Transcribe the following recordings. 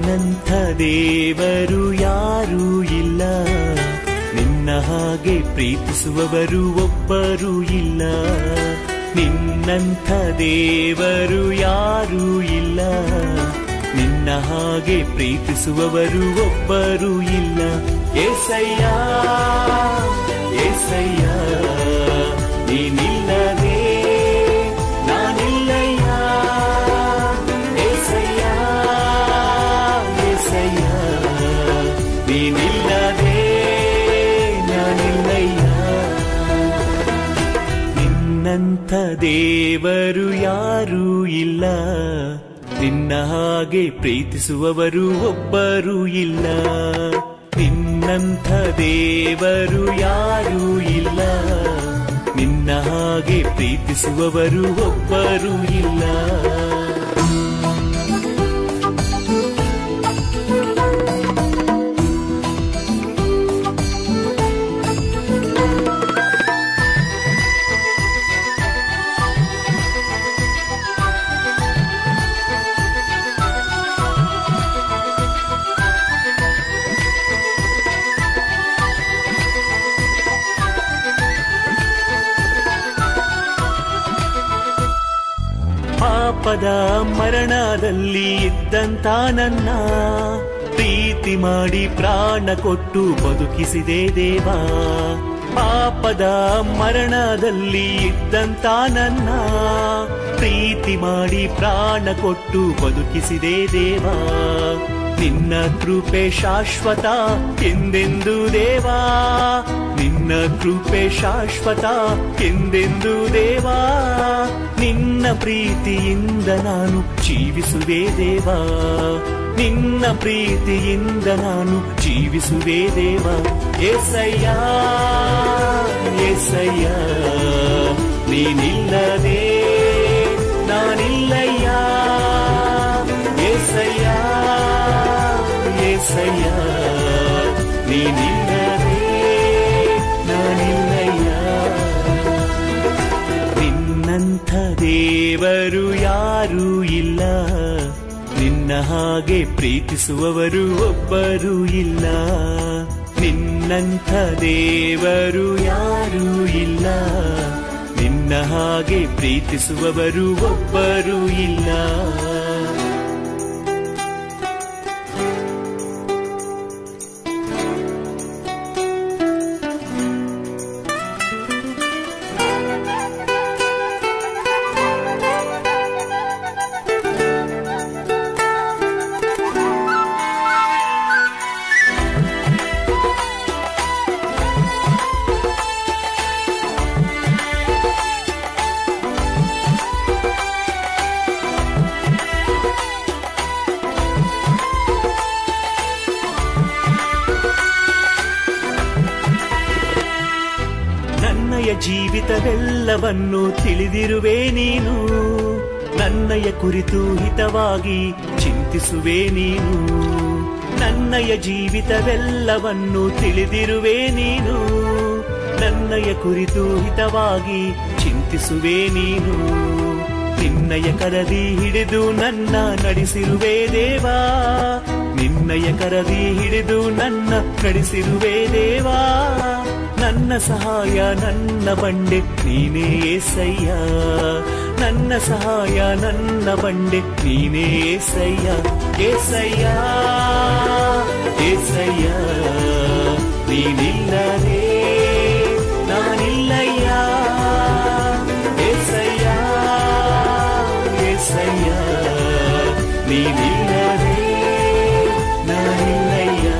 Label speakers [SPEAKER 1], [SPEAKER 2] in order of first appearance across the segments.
[SPEAKER 1] ನಿನ್ನಂಥ ದೇವರು ಯಾರೂ ಇಲ್ಲ ನಿನ್ನ ಹಾಗೆ ಪ್ರೀತಿಸುವವರು ಒಬ್ಬರೂ ಇಲ್ಲ ನಿನ್ನಂಥ ದೇವರು ಯಾರೂ ಇಲ್ಲ ನಿನ್ನ ಹಾಗೆ ಪ್ರೀತಿಸುವವರು ಒಬ್ಬರೂ ಇಲ್ಲ ಏಸಯ್ಯ ಏಸಯ್ಯ ನೀನಿಲ್ಲದೆ ನಾನಿಲ್ಲಯ್ಯ ಏಸಯ್ಯ ಏಸಯ್ಯ ನೀನಿಲ್ಲದೆ ನಾನಿಲ್ಲಯ್ಯ ನಿನ್ನಂಥ ದೇವರು ಯಾರೂ ಇಲ್ಲ ನಿನ್ನ ಹಾಗೆ ಪ್ರೀತಿಸುವವರು ಒಬ್ಬರೂ ಇಲ್ಲ ನಿನ್ನಂಥ ದೇವರು ಯಾರೂ ಇಲ್ಲ ನಿನ್ನ ಹಾಗೆ ಪ್ರೀತಿಸುವವರು ಒಬ್ಬರೂ ಇಲ್ಲ ಪಾಪದ ಮರಣದಲ್ಲಿ ಇದ್ದಂತ ನನ್ನ ಪ್ರೀತಿ ಮಾಡಿ ಪ್ರಾಣ ಕೊಟ್ಟು ಬದುಕಿಸಿದೆ ದೇವ ಪಾಪದ ಮರಣದಲ್ಲಿ ಇದ್ದಂತ ನನ್ನ ಪ್ರೀತಿ ಮಾಡಿ ಪ್ರಾಣ ಕೊಟ್ಟು ಬದುಕಿಸಿದೆ ದೇವ ನಿನ್ನ ಕೃಪೆ ಶಾಶ್ವತ ಎಂದೆಂದು ದೇವಾ ನಿನ್ನ ಕೃಪೆ ಶಾಶ್ವತ ಎಂದೆಂದು ದೇವಾ ನಿನ್ನ ಪ್ರೀತಿಯಿಂದ ನಾನು ಜೀವಿಸುವೆ ದೇವಾ ನಿನ್ನ ಪ್ರೀತಿಯಿಂದ ನಾನು ಜೀವಿಸುವೆ ದೇವ ಏಸಯ್ಯ ಏಸಯ್ಯ ನೀನಿಲ್ಲದೆ ನಾನಿಲ್ಲಯ್ಯ ಏಸಯ್ಯ ಏಸಯ್ಯ ನೀನಿಲ್ಲದೆ ನಾನಿಲ್ಲಯ್ಯ ನಿನ್ನಂಥ ದೇವರು ಯಾರೂ ಇಲ್ಲ ನಿನ್ನ ಹಾಗೆ ಪ್ರೀತಿಸುವವರು ಒಬ್ಬರೂ ಇಲ್ಲ ನಿನ್ನಂಥ ದೇವರು ಯಾರೂ ಇಲ್ಲ ನಿನ್ನ ಹಾಗೆ ಪ್ರೀತಿಸುವವರು ಒಬ್ಬರೂ ಇಲ್ಲ ನನ್ನಯ ಜೀವಿತವೆಲ್ಲವನ್ನು ತಿಳಿದಿರುವೆ ನೀನು ನನ್ನಯ ಕುರಿತು ಹಿತವಾಗಿ ಚಿಂತಿಸುವೆ ನೀನು ನನ್ನಯ ಜೀವಿತವೆಲ್ಲವನ್ನು ತಿಳಿದಿರುವೆ ನೀನು ನನ್ನಯ ಕುರಿತು ಹಿತವಾಗಿ ಚಿಂತಿಸುವೆ ನೀನು ನಿನ್ನಯ ಕರದಿ ಹಿಡಿದು ನನ್ನ ನಡೆಸಿರುವೆ ದೇವಾ ನಿನ್ನಯ ಕರದಿ ಹಿಡಿದು ನನ್ನ ನಡೆಸಿರುವೆ ದೇವಾ ನನ್ನ ಸಹಾಯ ನನ್ನ ಬಂಡೆ ನೀನೇ ಏಸಯ್ಯ ನನ್ನ ಸಹಾಯ ನನ್ನ ಬಂಡೆ ನೀನೇ ಏಸಯ್ಯ ಏಸಯ್ಯ ಏಸಯ್ಯ ನೀನಿಲ್ಲದೆ ನಾನಿಲ್ಲಯ್ಯ ಏಸಯ್ಯ ಏಸಯ್ಯ ನೀನಿಲ್ಲದೆ ನಾನಿಲ್ಲಯ್ಯ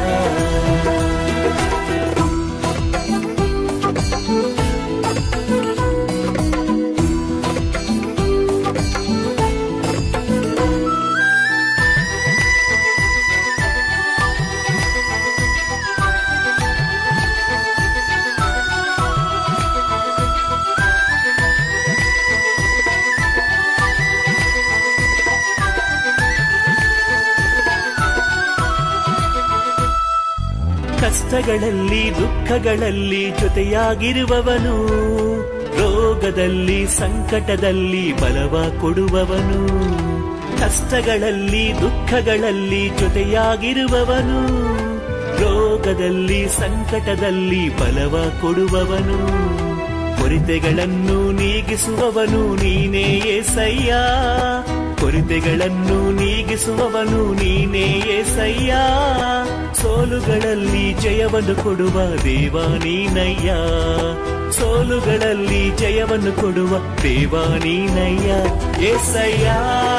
[SPEAKER 1] ಕಷ್ಟಗಳಲ್ಲಿ ದುಃಖಗಳಲ್ಲಿ ಜೊತೆಯಾಗಿರುವವನು ರೋಗದಲ್ಲಿ ಸಂಕಟದಲ್ಲಿ ಬಲವ ಕೊಡುವವನು ಕಷ್ಟಗಳಲ್ಲಿ ದುಃಖಗಳಲ್ಲಿ ಜೊತೆಯಾಗಿರುವವನು ರೋಗದಲ್ಲಿ ಸಂಕಟದಲ್ಲಿ ಬಲವ ಕೊಡುವವನು ಕೊರತೆಗಳನ್ನು ನೀಗಿಸುವವನು ನೀನೇ ಏಸಯ್ಯ ಕೊರತೆಗಳನ್ನು ನೀಗಿಸುವವನು ನೀನೇ ಏಸಯ್ಯ ಸೋಲುಗಳಲ್ಲಿ ಜಯವನ್ನು ಕೊಡುವ ದೇವ ನೀನಯ್ಯ ಸೋಲುಗಳಲ್ಲಿ ಜಯವನ್ನು ಕೊಡುವ ದೇವ ನೀನಯ್ಯ ಏಸಯ್ಯ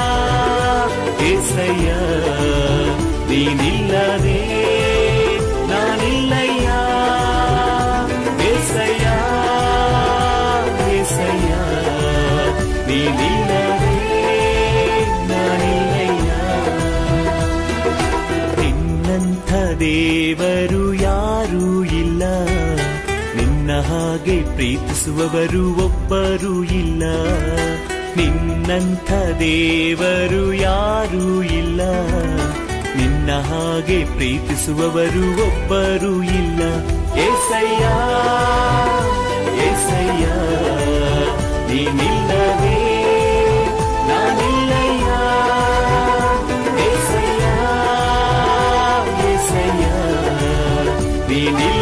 [SPEAKER 1] ಏಸಯ್ಯ ನೀನಿಲ್ಲದೆ ನಾನಿಲ್ಲಯ್ಯ ಏಸಯ್ಯ ಏಸಯ್ಯ ನೀನಿಲ್ಲದೆ ನಾನಿಲ್ಲಯ್ಯ ನಿನ್ನಂಥ ದೇವರು ಯಾರೂ ಇಲ್ಲ ನಿನ್ನ ಹಾಗೆ ಪ್ರೀತಿಸುವವರು ಒಬ್ಬರೂ ಇಲ್ಲ ನಿನ್ನಂಥ ದೇವರು ಯಾರೂ ಇಲ್ಲ ನಿನ್ನ ಹಾಗೆ ಪ್ರೀತಿಸುವವರು ಒಬ್ಬರೂ ಇಲ್ಲ ಏಸಯ್ಯ ಏಸಯ್ಯ ನೀನಿಲ್ಲದೆ ನಾನಿಲ್ಲಯ್ಯ ಏಸಯ್ಯ ಏಸಯ್ಯ ನೀನಿಲ್ಲ